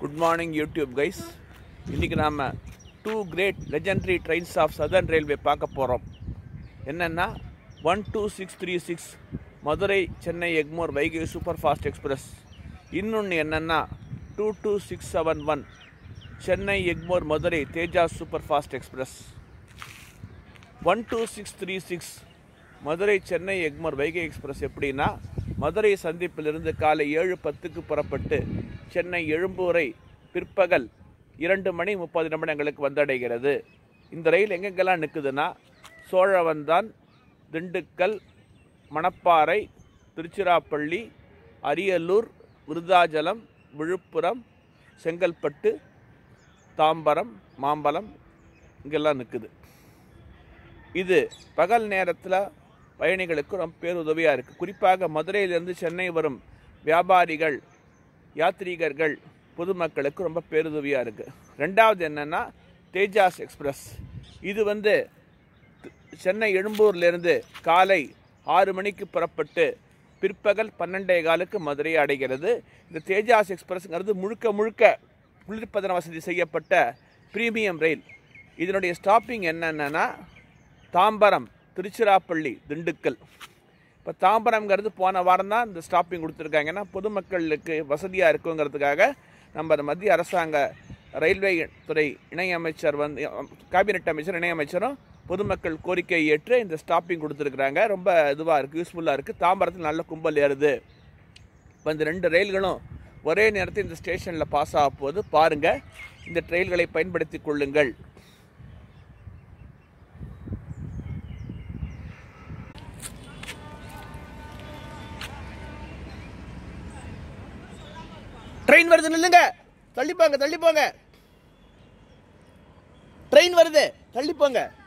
good morning YouTube guys இன்றைக்கி நாம் two great legendary trains of southern railway பார்க்க போகிறோம் என்னென்னா one two six three six Madurai Chennai Egmore Vaigai super fast express இன்னொன்று என்னென்னா two two six seven one Chennai Egmore Madurai Tejas super fast express one two six three six Madurai Chennai Egmore Vaigai express எப்படின்னா மதுரை சந்திப்பிலிருந்து காலை ஏழு பத்துக்கு புறப்பட்டு சென்னை எழும்பூரை பிற்பகல் இரண்டு மணி முப்பது நிமிடங்களுக்கு வந்தடைகிறது இந்த ரயில் எங்கெங்கெல்லாம் நிற்குதுன்னா சோழவந்தான் திண்டுக்கல் மணப்பாறை திருச்சிராப்பள்ளி அரியலூர் விருதாச்சலம் விழுப்புரம் செங்கல்பட்டு தாம்பரம் மாம்பலம் இங்கெல்லாம் நிற்குது இது பகல் நேரத்தில் பயணிகளுக்கு ரொம்ப பேருதவியாக இருக்குது குறிப்பாக மதுரையிலிருந்து சென்னை வரும் வியாபாரிகள் யாத்ரீகர்கள் பொதுமக்களுக்கு ரொம்ப பேருதவியாக இருக்குது ரெண்டாவது என்னென்னா தேஜாஸ் எக்ஸ்பிரஸ் இது வந்து தி- சென்னை எழும்பூர்லேருந்து காலை ஆறு மணிக்கு புறப்பட்டு பிற்பகல் பன்னெண்டே காலுக்கு மதுரையை அடைகிறது இந்த தேஜாஸ் எக்ஸ்பிரஸ்ங்கிறது முழுக்க முழுக்க குளிர்பதன வசதி செய்யப்பட்ட பிரீமியம் ரயில் இதனுடைய ஸ்டாப்பிங் என்னென்னா தாம்பரம் திருச்சிராப்பள்ளி திண்டுக்கல் இப்போ தாம்பரம்ங்கிறது போன வாரம் தான் இந்த ஸ்டாப்பிங் கொடுத்துருக்காங்க ஏன்னா பொதுமக்களுக்கு வசதியாக இருக்குங்கிறதுக்காக நம்ம அந்த மத்திய அரசாங்க ரயில்வே துறை இணையமைச்சர் வந்து கேபினெட் அமைச்சர் இணையமைச்சரும் பொதுமக்கள் கோரிக்கை ஏற்று இந்த ஸ்டாப்பிங் கொடுத்துருக்குறாங்க ரொம்ப இதுவாக இருக்குது யூஸ்ஃபுல்லாக இருக்குது தாம்பரத்தில் நல்ல கும்பல் ஏறுது இப்போ இந்த ரெண்டு ரயில்களும் ஒரே நேரத்தில் இந்த ஸ்டேஷனில் பாஸ் ஆக போது பாருங்கள் இந்த ரயில்களை பயன்படுத்தி கொள்ளுங்கள் ட்ரெயின் வருது நில்லுங்க தள்ளி போங்க தள்ளி போங்க ட்ரெயின் வருது தள்ளி போங்க